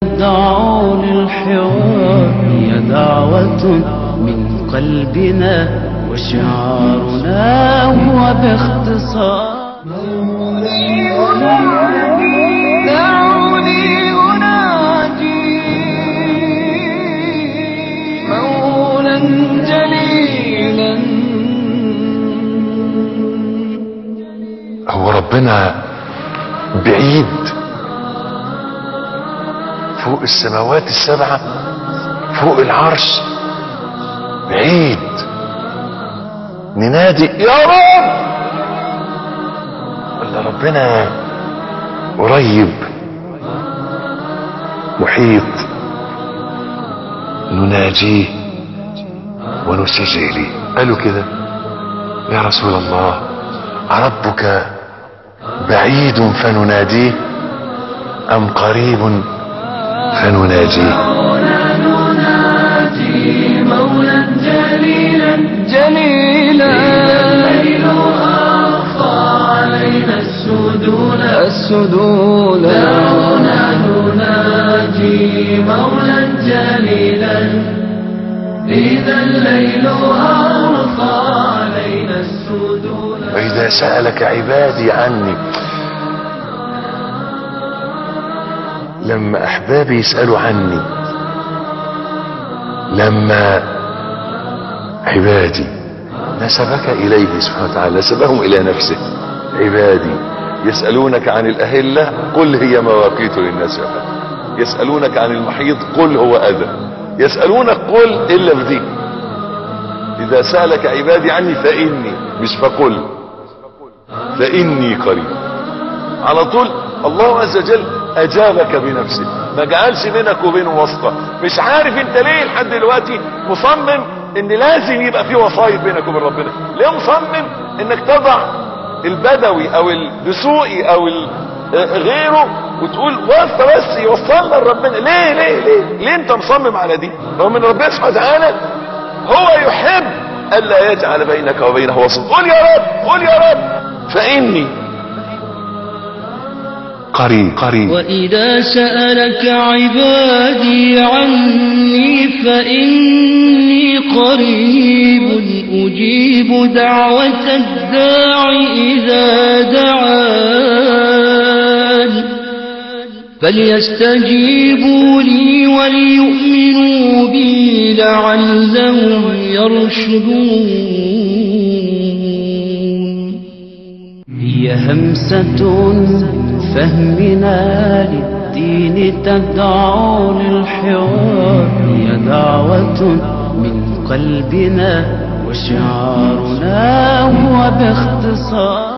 دعوا للحوار هي دعوة من قلبنا وشعارنا هو باختصار دعوني أناجي مولا جليلا هو ربنا بعيد فوق السماوات السبعة فوق العرش بعيد ننادي يا رب ولا ربنا قريب محيط نناجيه ونسجي ليه قالوا كده يا رسول الله ربك بعيد فنناديه ام قريب فنناجيه نناجي مولا جليلا جليلا الليل أخفى علينا السدول السدول دعونا نناجي مولا جليلا إذا الليل أخفى علينا السدول واذا سألك عبادي عني لما احبابي يسألوا عني لما عبادي نسبك اليه سبحانه وتعالى نسبهم الى نفسه عبادي يسألونك عن الأهلة قل هي مواقيت للناس فقط يسألونك عن المحيط قل هو أذى يسألونك قل إلا في دي إذا سألك عبادي عني فإني مش فقل فإني قريب على طول الله عز وجل أجابك بنفسه ما جعلش بينك وبينه واسطة مش عارف انت ليه لحد دلوقتي مصمم ان لازم يبقى في وسايط بينك وبين ربنا ليه مصمم انك تضع البدوي او الدسوقي او ال- آه، غيره وتقول واسطة بس يوصلنا لربنا ليه ليه ليه ليه انت مصمم على دي رغم ان ربنا سبحانه وتعالى هو يحب الا يجعل بينك وبينه وسط قل يا رب قل يا رب فاني قريب قريب وإذا سألك عبادي عني فإني قريب أجيب دعوة الداع إذا دعان فليستجيبوا لي وليؤمنوا بي لعلهم يرشدون هي همسة فهمنا للدين تدعو للحوار هي دعوة من قلبنا وشعارنا هو باختصار